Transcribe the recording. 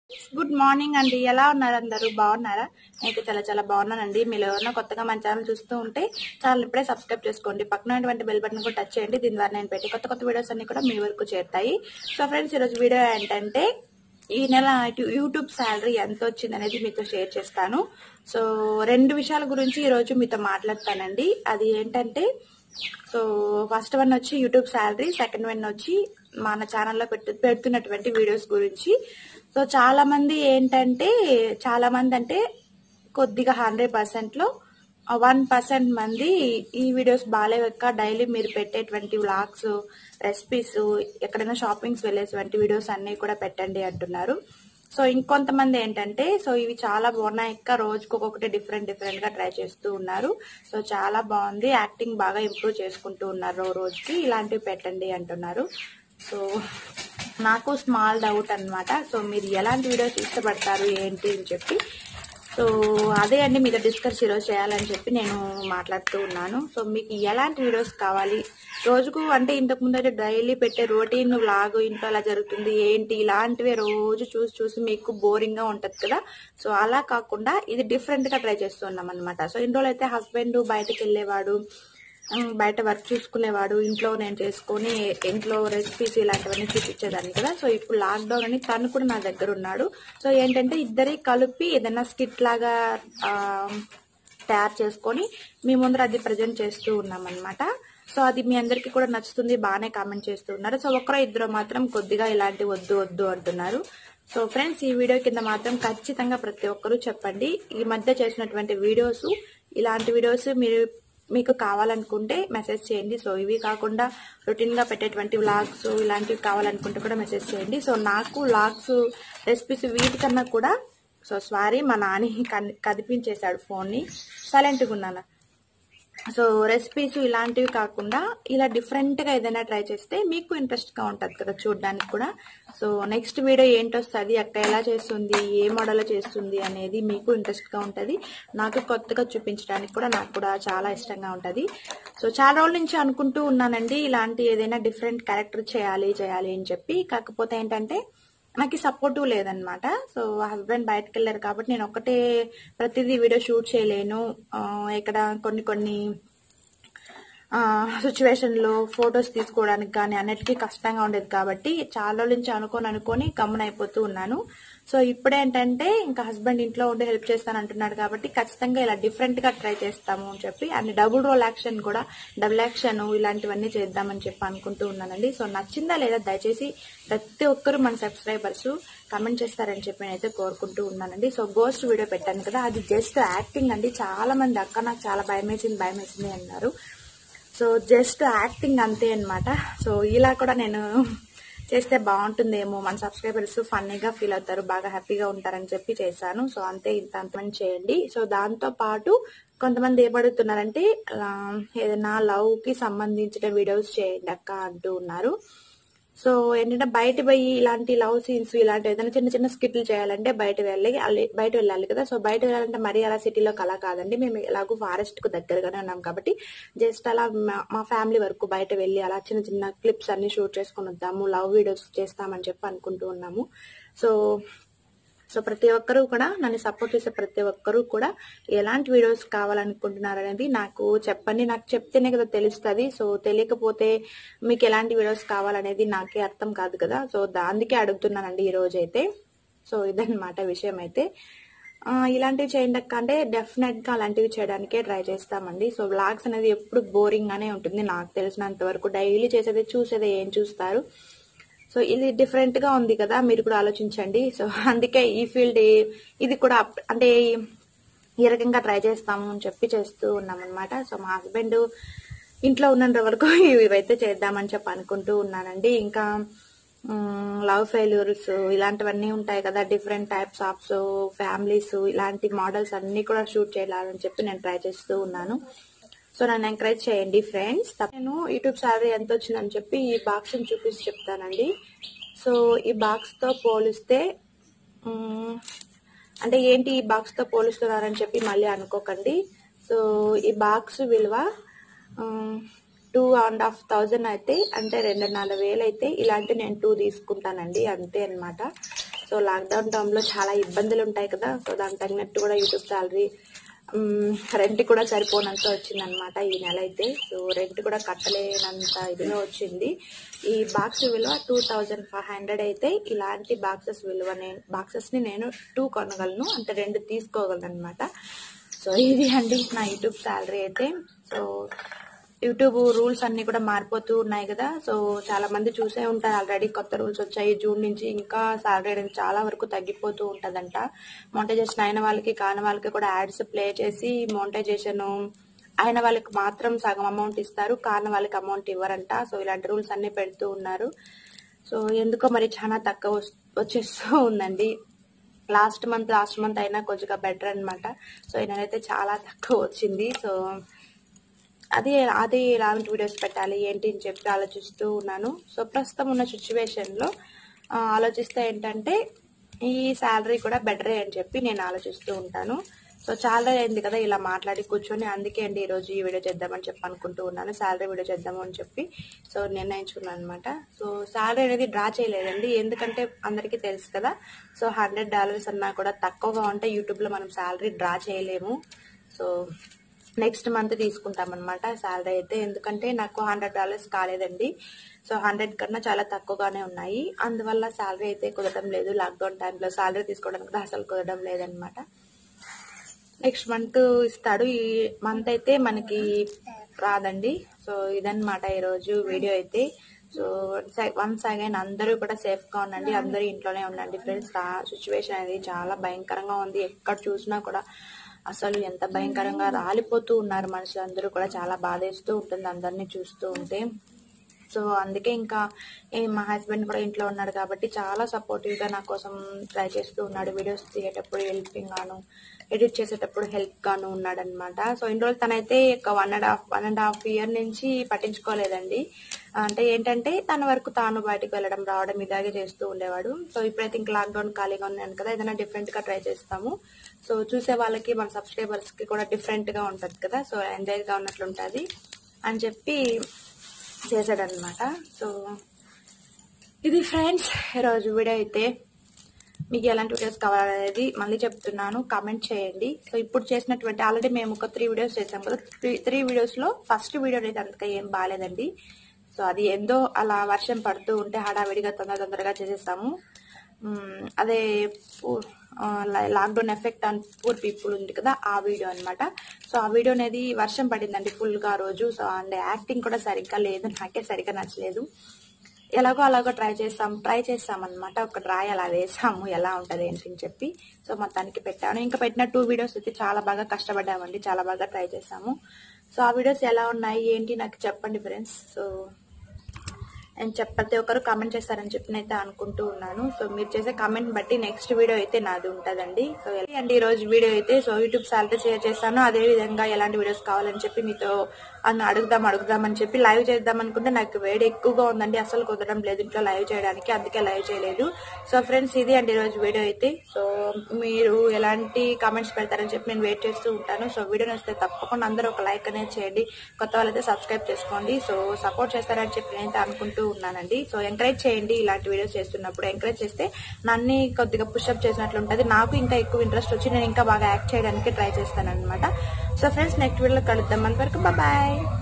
good morning అండి ఎలా ఉన్నారు అందరూ బాగున్నారా నేనైతే చాలా చాలా బాగున్నానండి మీరు ఎవరైనా కొత్తగా మన ఛానల్ చూస్తూ ఉంటే ఛానల్ ఇప్పుడే సబ్స్క్రైబ్ చేసుకోండి పక్కన ఉన్నటువంటి బెల్ బటన్ కూడా టచ్ చేయండి దీని ద్వారా నేను పెట్టి కొత్త కొత్త వీడియోస్ అన్ని కూడా మీ వరకు చేరుతాయి సో ఫ్రెండ్స్ ఈరోజు వీడియో ఏంటంటే ఈ నెల యూ- యూట్యూబ్ శాలరీ ఎంత వచ్చింది అనేది మీతో షేర్ చేస్తాను సో రెండు విషయాల గురించి ఈరోజు మీతో మాట్లాడతానండి అది ఏంటంటే సో ఫస్ట్ వన్ వచ్చి యూట్యూబ్ శాలరీ సెకండ్ వన్ వచ్చి మన ఛానల్లో పెట్టు పెడుతున్నటువంటి వీడియోస్ గురించి సో చాలా మంది ఏంటంటే చాలా మంది అంటే కొద్దిగా హండ్రెడ్ పర్సెంట్ లో వన్ పర్సెంట్ మంది ఈ వీడియోస్ బాగాలేవక్క డైలీ మీరు పెట్టేటువంటి వ్లాగ్స్ రెసిపీస్ ఎక్కడైనా షాపింగ్స్ వెళ్ళేటువంటి వీడియోస్ అన్ని కూడా పెట్టండి అంటున్నారు సో ఇంకొంతమంది ఏంటంటే సో ఇవి చాలా బాగున్నాయి ఇంకా రోజుకి ఒక్కొక్కటి డిఫరెంట్ డిఫరెంట్ గా ట్రై చేస్తూ ఉన్నారు సో చాలా బాగుంది యాక్టింగ్ బాగా ఇంప్రూవ్ చేసుకుంటూ ఉన్నారు రో- రోజుకి ఇలాంటివి పెట్టండి అంటున్నారు సో నాకు స్మాల్ డౌట్ అన్నమాట సో మీరు ఎలాంటి వీడియోస్ ఇష్టపడతారు ఏంటి అని చెప్పి సో అదే అండి మీతో డిస్కస్ ఈరోజు చేయాలని చెప్పి నేను మాట్లాడుతూ ఉన్నాను సో మీకు ఎలాంటి వీడియోస్ కావాలి రోజుకు అంటే ఇంతకు ముందు అయితే డైలీ పెట్టే రొటీన్ వ్లాగ్ ఇంట్లో అలా జరుగుతుంది ఏంటి ఇలాంటివే రోజు చూసి చూసి మీకు బోరింగ్ గా ఉంటది కదా సో అలా కాకుండా ఇది డిఫరెంట్ గా ట్రై చేస్తున్నాం అనమాట సో ఇన్ని రోజులు అయితే హస్బెండ్ బయటకు వెళ్ళేవాడు ఉమ్, బయట వర్క్ చూసుకునేవాడు ఇంట్లో నేను చేసుకొని ఇంట్లో రెసిపీస్ ఇలాంటివన్నీ చూపించేదాన్ని కదా సో ఇప్పుడు లాక్డౌన్ అని తను కూడా నా దగ్గర ఉన్నాడు సో ఏంటంటే ఇద్దరి కలిపి ఏదైనా స్కిట్ లాగా ఆ, తయారు చేసుకొని మీ ముందర అది ప్రజెంట్ చేస్తూ ఉన్నాం అనమాట సో అది మీ అందరికీ కూడా నచ్చుతుంది బాగానే కామెంట్ చేస్తూ ఉన్నారు సో ఒకరో ఇద్దరు మాత్రం కొద్దిగా ఇలాంటి వద్దు వద్దు అంటున్నారు సో ఫ్రెండ్స్ ఈ వీడియో కింద మాత్రం ఖచ్చితంగా ప్రతి ఒక్కరూ చెప్పండి ఈ మధ్య చేసినటువంటి వీడియోస్ ఇలాంటి వీడియోస్ మీరు మీకు కావాలనుకుంటే మెసేజ్ చేయండి సో ఇవి కాకుండా రొటీన్ గా పెట్టేటువంటి వ్లాగ్స్ ఇలాంటివి కావాలనుకుంటే కూడా మెసేజ్ చేయండి సో నాకు వ్లాగ్స్ రెసిపీస్ వీటికన్నా కూడా సో సారీ మా నాని కన్- కదిపించేశాడు ఫోన్ ని సైలెంట్ గా ఉన్నాను సో రెసిపీస్ ఇలాంటివి కాకుండా ఇలా డిఫరెంట్ గా ఏదైనా ట్రై చేస్తే మీకు ఇంట్రెస్ట్ గా ఉంటది కదా చూడడానికి కూడా సో నెక్స్ట్ వీడియో ఏంటొస్తుంది అక్క ఎలా చేస్తుంది ఏ మోడల్ చేస్తుంది అనేది మీకు ఇంట్రెస్ట్ గా ఉంటది నాకు కొత్తగా చూపించడానికి కూడా నాకు కూడా చాలా ఇష్టంగా ఉంటది సో చాలా రోజుల నుంచి అనుకుంటూ ఉన్నానండి ఇలాంటి ఏదైనా డిఫరెంట్ క్యారెక్టర్ చేయాలి చేయాలి అని చెప్పి కాకపోతే ఏంటంటే నాకు సపోర్టివ్ లేదనమాట సో హస్బెండ్ బయటకు వెళ్ళారు కాబట్టి నేను ఒకటే ప్రతిదీ వీడియో షూట్ చేయలేను ఆ, ఇక్కడ కొన్ని కొన్ని సిచ్యువేషన్ లో ఫొటోస్ తీసుకోవడానికి కానీ అన్నిటికీ కష్టంగా ఉండేది కాబట్టి చాలా రోజుల నుంచి అనుకొని అనుకొని గమ్మున అయిపోతూ ఉన్నాను సో ఇప్పుడేంటంటే ఇంకా హస్బెండ్ ఇంట్లో ఉండి హెల్ప్ చేస్తాను అంటున్నాడు కాబట్టి ఖచ్చితంగా ఇలా డిఫరెంట్ గా ట్రై చేస్తాము అని చెప్పి అండ్ డబుల్ రోల్ యాక్షన్ కూడా డబుల్ యాక్షన్ ఇలాంటివన్నీ చేద్దామని చెప్పి అనుకుంటూ ఉన్నానండి సో నచ్చిందా లేదా దయచేసి ప్రతి ఒక్కరు మన సబ్స్క్రైబర్స్ కమెంట్ చేస్తారని చెప్పి నేనైతే కోరుకుంటూ ఉన్నానండి సో గోస్ట్ వీడియో పెట్టాను కదా అది జస్ట్ యాక్టింగ్ అండి చాలా మంది అక్క నాకు చాలా భయం వేసింది భయం వేసింది అన్నారు సో జస్ట్ యాక్టింగ్ అంతే అన్నమాట సో ఇలా కూడా నేను చేస్తే బాగుంటుందేమో మన సబ్స్క్రైబర్స్ ఫన్నీగా ఫీల్ అవుతారు బాగా హ్యాపీగా ఉంటారని చెప్పి చేశాను సో అంతే ఇంత అంతమంది చేయండి సో దాంతో పాటు కొంతమంది ఏమడుగుతున్నారంటే ఆ, ఏదైనా లవ్ కి సంబంధించిన వీడియోస్ చేయండి అక్క అంటూ ఉన్నారు సో ఏంటంటే బయట పోయి ఇలాంటి లవ్ సీన్స్ ఇలాంటి ఏదైనా చిన్న చిన్న స్కిట్లు చేయాలంటే బయట వెళ్ళి అల్లి- బయట వెళ్ళాలి కదా సో బయట వెళ్ళాలంటే మరీ అలా సిటీలో కళ కాదండి మేము ఎలాగో ఫారెస్ట్ కు దగ్గరగానే ఉన్నాం కాబట్టి జస్ట్ అలా మా- మా ఫ్యామిలీ వరకు బయట వెళ్ళి అలా చిన్న చిన్న క్లిప్స్ అన్ని షూట్ చేసుకుని వద్దాము లవ్ వీడియోస్ చేస్తామని చెప్పి అనుకుంటూ ఉన్నాము సో సో ప్రతి ఒక్కరూ కూడా నన్ను సపోర్ట్ చేసే ప్రతి ఒక్కరూ కూడా ఎలాంటి వీడియోస్ కావాలనుకుంటున్నారు అనేది నాకు చెప్పండి నాకు చెప్తేనే కదా తెలుస్తుంది సో తెలియకపోతే మీకు ఎలాంటి వీడియోస్ కావాలనేది నాకే అర్థం కాదు కదా సో దానికే అడుగుతున్నానండి ఈ రోజు అయితే సో ఇదన్నమాట విషయం అయితే ఆ, ఇలాంటివి చేయండి అక్క అంటే డెఫినెట్ గా అలాంటివి చేయడానికే ట్రై చేస్తామండి సో వ్లాగ్స్ అనేది ఎప్పుడు బోరింగ్ గానే ఉంటుంది నాకు తెలిసినంత వరకు డైలీ చేసేది చూసేది ఏం చూస్తారు సో ఇది డిఫరెంట్ గా ఉంది కదా మీరు కూడా ఆలోచించండి సో అందుకే ఈ ఫీల్డ్ ఇది కూడా అప్- అంటే ఈ రకంగా ట్రై చేస్తాము అని చెప్పి చేస్తూ ఉన్నాం అనమాట సో మా హస్బెండ్ ఇంట్లో ఉన్నంత వరకు ఇవైతే చేద్దామని చెప్పి అనుకుంటూ ఉన్నానండి ఇంకా లవ్ ఫెయిల్యూర్స్ ఇలాంటివన్నీ ఉంటాయి కదా డిఫరెంట్ టైప్స్ ఆఫ్ ఫ్యామిలీస్ ఇలాంటి మోడల్స్ అన్ని కూడా షూట్ చేయాలని చెప్పి నేను ట్రై చేస్తూ ఉన్నాను సో నన్ను ఎంకరేజ్ చేయండి ఫ్రెండ్స్ నేను యూట్యూబ్ సాలరీ ఎంత వచ్చిందని చెప్పి ఈ బాక్స్ చూపించి చెప్తానండి సో ఈ బాక్స్ తో పోలిస్తే మ్, అంటే ఏంటి ఈ బాక్స్ తో పోలుస్తున్నారని చెప్పి మళ్ళీ అనుకోకండి సో ఈ బాక్స్ విలువ టూ అండ్ హాఫ్ థౌజండ్ అయితే అంటే రెండున్నర వేలు అయితే ఇలాంటి నేను టూ తీసుకుంటానండి అంతే అన్నమాట సో లాక్డౌన్ టైంలో చాలా ఇబ్బందులు ఉంటాయి కదా సో దానికి తగినట్టు కూడా యూట్యూబ్ శాలరీ రెంట్ కూడా సరిపోనంత వచ్చిందనమాట ఈ నెల అయితే సో రెంట్ కూడా కట్టలేనంత ఇదిగా వచ్చింది ఈ బాక్స్ విలువ టూ థౌజండ్ ఫైవ్ హండ్రెడ్ అయితే ఇలాంటి బాక్సెస్ విలువ నేను బాక్సెస్ని నేను టూ కొనగలను అంటే రెండు తీసుకోగలను అనమాట సో ఇది అండి నా యూట్యూబ్ శాలరీ అయితే సో యూట్యూబ్ రూల్స్ అన్ని కూడా మారిపోతూ ఉన్నాయి కదా సో చాలా మంది చూసే ఉంటారు ఆల్రెడీ కొత్త రూల్స్ వచ్చాయి జూన్ నుంచి ఇంకా సాలరీ అనేది చాలా వరకు తగ్గిపోతూ ఉంటదంట మోనిటైజేషన్ అయిన వాళ్ళకి కాని వాళ్ళకి కూడా యాడ్స్ ప్లే చేసి మోనిటైజేషన్ అయిన వాళ్ళకి మాత్రం సగం అమౌంట్ ఇస్తారు కాని వాళ్ళకి అమౌంట్ ఇవ్వరంట సో ఇలాంటి రూల్స్ అన్ని పెడుతూ ఉన్నారు సో ఎందుకో మరి చాలా తక్కువ వస్- వచ్చేస్తూ ఉందండి లాస్ట్ మంత్ లాస్ట్ మంత్ అయినా కొంచెం బెటర్ అన్నమాట సో ఈ నెల అయితే చాలా తక్కువ వచ్చింది సో అది అది ఎలాంటి వీడియోస్ పెట్టాలి ఏంటి అని చెప్పి ఆలోచిస్తూ ఉన్నాను సో ప్రస్తుతం ఉన్న సిచ్యువేషన్లో ఆలోచిస్తే ఏంటంటే ఈ శాలరీ కూడా బెటరే అని చెప్పి నేను ఆలోచిస్తూ ఉంటాను సో చాలా అయింది కదా ఇలా మాట్లాడి కూర్చొని అందుకే అండి ఈరోజు ఈ వీడియో చేద్దామని చెప్పి అనుకుంటూ ఉన్నాను శాలరీ వీడియో చేద్దాము అని చెప్పి సో నిర్ణయించుకున్నాను అనమాట సో శాలరీ అనేది డ్రా చేయలేదండి ఎందుకంటే అందరికీ తెలుసు కదా సో హండ్రెడ్ డాలర్స్ అన్నా కూడా తక్కువగా ఉంటే యూట్యూబ్లో మనం శాలరీ డ్రా చేయలేము సో నెక్స్ట్ మంత్ తీసుకుంటాం అనమాట శాలరీ అయితే ఎందుకంటే నాకు హండ్రెడ్ డాలర్స్ కాలేదండి సో హండ్రెడ్ కన్నా చాలా తక్కువగానే ఉన్నాయి అందువల్ల శాలరీ అయితే కుదరడం లేదు లాక్డౌన్ టైంలో శాలరీ తీసుకోవడానికి కూడా అసలు కుదరడం లేదనమాట నెక్స్ట్ మంత్ ఇస్తాడు ఈ మంత్ అయితే మనకి రాదండి సో ఇదన్నమాట ఈరోజు వీడియో అయితే సో వన్స్ అగైన్ అందరూ కూడా సేఫ్ గా ఉండండి అందరూ ఇంట్లోనే ఉండండి ఫ్రెండ్స్ ఆ సిచ్యువేషన్ అనేది చాలా భయంకరంగా ఉంది ఎక్కడ చూసినా కూడా అసలు ఎంత భయంకరంగా రాలిపోతూ ఉన్నారు మనుషులు అందరూ కూడా చాలా బాధేస్తూ ఉంటుంది అందరినీ చూస్తూ ఉంటే సో అందుకే ఇంకా ఏ మా హస్బెండ్ కూడా ఇంట్లో ఉన్నాడు కాబట్టి చాలా సపోర్టివ్ గా నా కోసం ట్రై చేస్తూ ఉన్నాడు వీడియోస్ తీయేటప్పుడు హెల్పింగ్ గాను ఎడిట్ చేసేటప్పుడు హెల్ప్ గాను ఉన్నాడు అనమాట సో ఇన్ని రోజులు తనైతే ఒక one and half one and half year నుంచి పట్టించుకోలేదండి అంటే ఏంటంటే తన వరకు తాను బయటకు వెళ్ళడం రావడం ఇలాగే చేస్తూ ఉండేవాడు సో ఇప్పుడైతే ఇంకా లాక్డౌన్ ఖాళీగా ఉన్నాను కదా ఏదైనా డిఫరెంట్ గా ట్రై చేస్తాము సో చూసే వాళ్ళకి మన సబ్స్క్రైబర్స్ కి కూడా డిఫరెంట్ గా ఉంటది కదా సో ఎంజాయ్ గా ఉన్నట్లు ఉంటది అని చెప్పి చేశాడనమాట సో ఇది ఫ్రెండ్స్ ఈరోజు వీడియో అయితే మీకు ఎలాంటి వీడియోస్ కావాలనేది మళ్ళీ చెప్తున్నాను కామెంట్ చేయండి సో ఇప్పుడు చేసినటువంటి ఆల్రెడీ మేము ఒక త్రీ వీడియోస్ చేసాం కదా త్రీ త్రీ వీడియోస్లో ఫస్ట్ వీడియో అయితే అంతగా ఏం బాగాలేదండి సో అది ఎందో అలా వర్షం పడుతూ ఉంటే హడావిడిగా తొందర తొందరగా చేసేసాము మ్, అదే lockdown effect on poor people ఉంది కదా ఆ వీడియో అన్నమాట సో ఆ వీడియో అనేది వర్షం పడిందండి ఫుల్ గా ఆ రోజు సో అండ్ యాక్టింగ్ కూడా సరిగ్గా లేదు నాకే సరిగ్గా నచ్చలేదు ఎలాగో అలాగో ట్రై చేస్తాం ట్రై చేస్తాం అనమాట ఒక ట్రై అలా వేసాము ఎలా ఉంటది ఏంటి అని చెప్పి సో మొత్తానికి పెట్టాను ఇంకా పెట్టిన టూ వీడియోస్ అయితే చాలా బాగా కష్టపడ్డామండి చాలా బాగా ట్రై చేసాము సో ఆ వీడియోస్ ఎలా ఉన్నాయి ఏంటి నాకు చెప్పండి ఫ్రెండ్స్ సో అండ్ చెప్ ప్రతి ఒక్కరు కామెంట్ చేస్తారని చెప్పి నేనైతే అనుకుంటూ ఉన్నాను సో మీరు చేసే కామెంట్ బట్టి నెక్స్ట్ వీడియో అయితే నాది ఉంటుందండి సో ఎలా- అండి ఈ రోజు వీడియో అయితే సో యూట్యూబ్ సాలరీ షేర్ చేస్తాను అదే విధంగా ఎలాంటి వీడియోస్ కావాలని చెప్పి మీతో అన్న అడుగుదాం అడుగుదాం అని చెప్పి లైవ్ చేద్దాం అనుకుంటే నాకు వేడి ఎక్కువగా ఉందండి అసలు కుదరడం లేదు ఇంట్లో లైవ్ చేయడానికి అందుకే లైవ్ చేయలేదు సో ఫ్రెండ్స్ ఇది అండి ఈ రోజు వీడియో అయితే సో మీరు ఎలాంటి కామెంట్స్ పెడతారని చెప్పి నేను వెయిట్ చేస్తూ ఉంటాను సో వీడియో నచ్చితే తప్పకుండా అందరూ ఒక లైక్ అనేది చేయండి కొత్త వాళ్ళైతే సబ్స్క్రైబ్ చేసుకోండి సో సపోర్ట్ చేస్తారని చెప్పి నేనైతే అనుకుంటూ ఉన్నానండి సో ఎంకరేజ్ చేయండి ఇలాంటి వీడియోస్ చేస్తున్నప్పుడు ఎంకరేజ్ చేస్తే నన్ను కొద్దిగా పుషప్ చేసినట్లు ఉంటుంది నాకు ఇంకా ఎక్కువ ఇంట్రెస్ట్ వచ్చి నేను ఇంకా బాగా యాక్ట్ చేయడానికి ట్రై చేస్తాను అనమాట సో ఫ్రెండ్స్ నెక్స్ట్ వీడియోలో కలుద్దాం అంతవరకు బాయ్